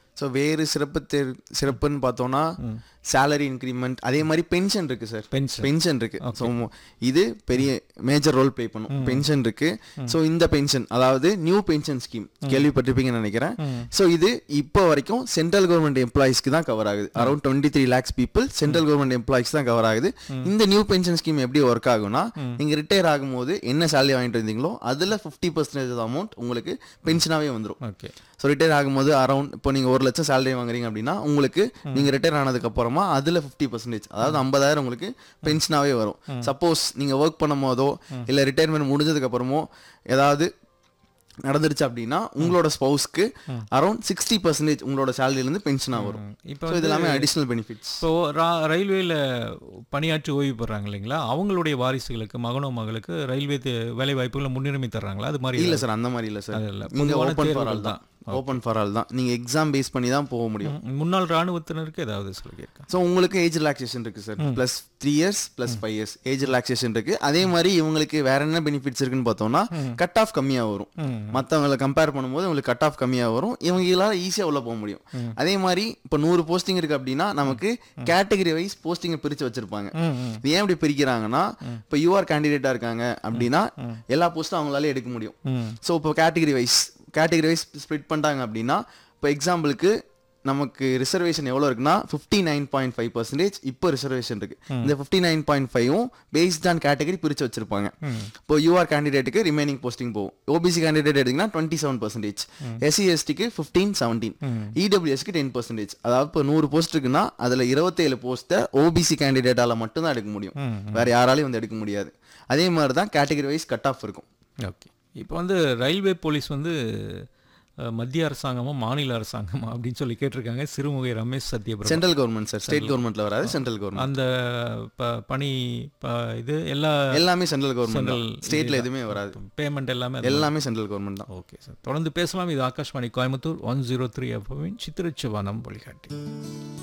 So வேறு சிறப்பு தேர் சிறப்புன்னு பார்த்தோம்னா சேலரி இன்க்ரிமெண்ட் அதே மாதிரி பென்ஷன் இருக்கு சார் Pension. பென்ஷன் இருக்கு ஸோ இது பெரிய மேஜர் ரோல் ப்ளே பண்ணும் பென்ஷன் இருக்கு ஸோ இந்த பென்ஷன் அதாவது நியூ பென்ஷன் ஸ்கீம் கேள்விப்பட்டிருப்பீங்கன்னு நினைக்கிறேன் ஸோ இது இப்போ வரைக்கும் சென்ட்ரல் கவர்மெண்ட் எம்ப்ளாயிஸ்க்கு தான் கவர் ஆகுது around twenty three lakhs people central government employees தான் கவர் ஆகுது இந்த நியூ பென்ஷன் ஸ்கீம் எப்படி ஒர்க் ஆகும்னா நீங்க ரிட்டையர் ஆகும்போது என்ன சேலரி வாங்கிட்டு இருந்தீங்களோ அதுல ஃபிஃப்டி பர்சன்டேஜ் அமௌண்ட் உங்களுக்கு பென்ஷனாவே வந்துடும் ஓகே ஸோ ரிட்டையர் ஆகும்போது அரௌண்ட் இப்போ நீங்கள் ஒரு லட்சம் சேலரி வாங்குறீங்க அப்படின்னா உங்களுக்கு நீங்கள் ரிட்டையர் ஆனதுக்கு அப்புறமா அதில் ஃபிஃப்டி பர்சன்டேஜ் அதாவது ஐம்பதாயிரம் உங்களுக்கு பென்ஷனாகவே வரும் சப்போஸ் நீங்கள் ஒர்க் பண்ணும் போதோ இல்லை ரிட்டையர்மெண்ட் முடிஞ்சதுக்கு அப்புறமோ ஏதாவது நடந்துருச்சு அப்படின்னா உங்களோட ஸ்பௌஸ்க்கு அரௌண்ட் சிக்ஸ்டி பர்சன்டேஜ் உங்களோட சேலரியிலேருந்து பென்ஷனாக வரும் இப்போ ஸோ இது எல்லாமே அடிஷ்னல் பெனிஃபிட்ஸ் இப்போ ரா- ரயில்வேல பணியாற்றி ஓய்வு பெறாங்க இல்லைங்களா அவங்களுடைய வாரிசுகளுக்கு மகனோ மகளுக்கு ரயில்வே தே- வேலை வாய்ப்புகளை முன்னுரிமை தர்றாங்களா அது மாதிரி இல்லை சார் அந்த மாதிரி இல்லை சார் அது இல்ல. நீங்கள் பொதுவான ஓப்பன் ஃபார் ஆல் தேர்வுகள் தான் ஓப்பன் ஃபார் ஆல் தான் நீங்கள் எக்ஸாம் பேஸ் பண்ணி தான் போக முடியும் ம், முன்னாள் ராணுவத்தினருக்கு ஏதாவது சொல்லியிருக்கேன் ஸோ உங்களுக்கு ஏஜ் ரிலாக்ஸேஷன் இருக்கு sir plus three years plus five years age relaxation இருக்கு அதே மாதிரி இவங்களுக்கு வேற என்ன பெனிஃபிட்ஸ் இருக்குன்னு பார்த்தோம்னா கட் ஆஃப் கம்மியாக வரும் மற்றவங்களை கம்பேர் பண்ணும்போது உங்களுக்கு கட் ஆஃப் கம்மியாக வரும் இவங்களால ஈஸியாக உள்ள போக முடியும் அதே மாதிரி இப்போ நூறு போஸ்டிங் இருக்கு அப்படின்னா நமக்கு கேட்டகரி வைஸ் போஸ்டிங்கை பிரித்து வச்சிருப்பாங்க இது ஏன் இப்படி பிரிக்கிறாங்கன்னா இப்போ யூஆர் கேண்டிடேட்டாக இருக்காங்க அப்படின்னா எல்லா போஸ்ட்டும் அவங்களால எடுக்க முடியும் ஸோ இப்போ category wise category wise split பண்ணிட்டாங்க அப்படின்னா இப்போ எக்ஸாம்பிளுக்கு நமக்கு ரிசர்வேஷன் எவ்வளோ இருக்குன்னா fifty nine point five percentage இப்போ ரிசர்வேஷன் இருக்கு இந்த ஃபிஃப்டி நைன் பாயிண்ட் ஃபைவும் பேஸ்ட் ஆன் கேட்டகரி பிரித்து வச்சிருப்பாங்க இப்போ யூஆர் கேண்டிடேட்டுக்கு ரிமைனிங் போஸ்டிங் போகும் ஓபிசி கேண்டிடேட் எடுத்தீங்கன்னா டுவெண்ட்டி செவன் பர்சன்டேஜ் எஸ்சி எஸ்டிக்கு ஃபிஃப்டீன் செவன்டீன் இடபிள்யூஎஸ்க்கு டென் பர்சன்டேஜ் அதாவது இப்போ நூறு போஸ்ட் இருக்குன்னா அதில் இருபத்தேழு போஸ்ட்டை ஓபிசி கேண்டிடேட்டால மட்டும்தான் எடுக்க முடியும் வேற யாராலையும் வந்து எடுக்க முடியாது அதே மாதிரி தான் கேட்டகரி வைஸ் கட் ஆஃப் இருக்கும் ஓகே இப்போ வந்து ரயில்வே போலீஸ் வந்து அஹ், மத்திய அரசாங்கமா மாநில அரசாங்கமா அப்படின்னு சொல்லி கேட்டிருக்காங்க Sirumugai Ramesh Sathyaprabha central government sir state கவர்மெண்ட்ல வராது சென்ட்ரல் கவர்மெண்ட் அந்த ப- பணி ப- இது எல்லா எல்லாமே சென்ட்ரல் கவர்மெண்ட் Central ஸ்டேட்ல எதுவுமே வராது பேமெண்ட் எல்லாமே அது எல்லாமே சென்ட்ரல் கவர்மெண்ட் தான் ஓகே சார் தொடர்ந்து பேசலாம் இது Akashvani Coimbatore one zero three எஃப்எம்மின் சித்திரச்சுவானம் வழிகாட்டி